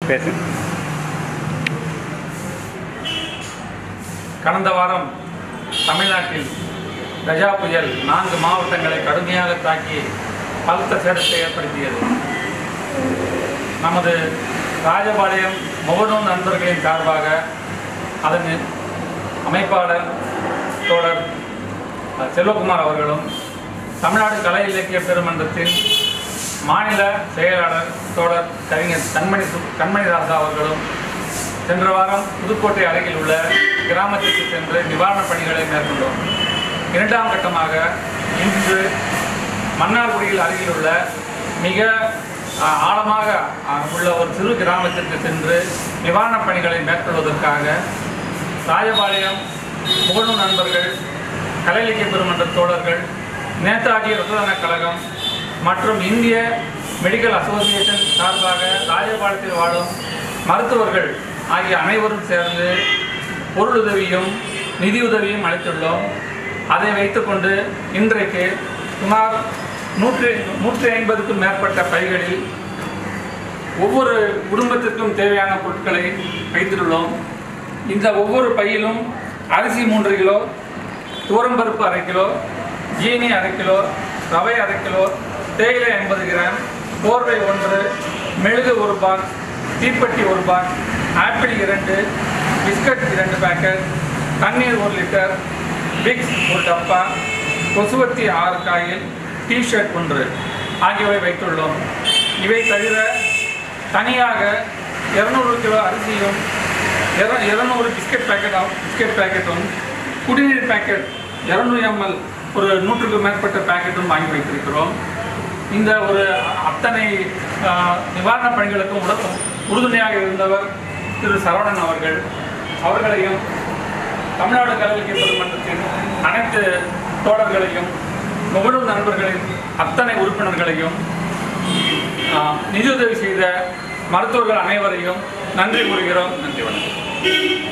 பேசுங்க கடந்த வாரம் தமிழ்நாட்டில் கஜா புயல் நான்கு மாவட்டங்களை கடுமையாக தாக்கி பலத்த சேதத்தை ஏற்படுத்தியது நமது ராஜபாளையம் முகநூல் நண்பர்களின் சார்பாக அதன் அமைப்பாளர் தோழர் அஹ், செல்வகுமார் அவர்களும் தமிழ்நாடு கலை இலக்கிய பெருமன்றத்தின் மாநில செயலாளர் தோழர் கவிஞர் கண்மணி சு- கண்மணிதாசா அவர்களும் சென்ற வாரம் புதுக்கோட்டை அருகில் உள்ள கிராமத்திற்கு சென்று நிவாரணப் பணிகளை மேற்கொண்டோம் இரண்டாம் கட்டமாக இன்று மன்னார்குடியில் அருகில் உள்ள மிக அஹ், ஆழமாக அஹ், உள்ள ஒரு சிறு கிராமத்திற்கு சென்று நிவாரணப் பணிகளை மேற்கொள்வதற்காக ராஜபாளையம் முகநூல் நண்பர்கள் கலை இலக்கிய பெருமன்ற தோழர்கள் நேதாஜி ரத்த தான கழகம் மற்றும் இந்திய மெடிக்கல் அசோசியேஷன் சார்பாக ராஜபாளையத்தில் வாழும் மருத்துவர்கள் ஆகிய அனைவரும் சேர்ந்து பொருளுதவியும் நிதியுதவியும் அளித்துள்ளோம் அதை வைத்துக்கொண்டு இன்றைக்கு சுமார் நூற்றி நூற்றி ஐம்பதுக்கும் மேற்பட்ட பைகளில் ஒவ்வொரு குடும்பத்திற்கும் தேவையான பொருட்களை வைத்துள்ளோம் இந்த ஒவ்வொரு பையிலும் அரிசி மூன்று கிலோ துவரம்பருப்பு அரை கிலோ ஜீனி அரை கிலோ ரவை அரை கிலோ தேயிலை ஐம்பது கிராம் போர்வை ஒன்று மெழுகு ஒரு பாக்ஸ் தீப்பெட்டி ஒரு பாக்ஸ் ஆப்பிள் இரண்டு பிஸ்கட் இரண்டு பேக்கெட் தண்ணீர் ஒரு லிட்டர் விக்ஸ் ஒரு டப்பா கொசுவத்தி ஆறு காயில் டிஷர்ட் ஒன்று ஆகியவை வைத்துள்ளோம் இவை தவிர தனியாக இரநூறு கிலோ அரிசியும் இர- இருநூறு பிஸ்கட் பேக்கெட் பிஸ்கட் பேக்கெட்டும் குடிநீர் பேக்கெட் இரநூறு எம்எல் ஒரு நூற்றுக்கும் மேற்பட்ட பேக்கெட்டும் வாங்கி வைத்திருக்கிறோம் இந்த ஒரு அத்தனை ஆஹ், நிவாரணப் பணிகளுக்கும் உட உறுதுணையாக இருந்தவர் திரு சரவணன் அவர்கள் அவர்களையும் தமிழ்நாடு கல்விக்கு பெருமன்றத்தின் அனைத்து தோழர்களையும் முகநூல் நண்பர்களின் அத்தனை உறுப்பினர்களையும் ஆஹ், நிதியுதவி செய்த மருத்துவர்கள் அனைவரையும் நன்றி கூறுகிறோம் நன்றி வணக்கம்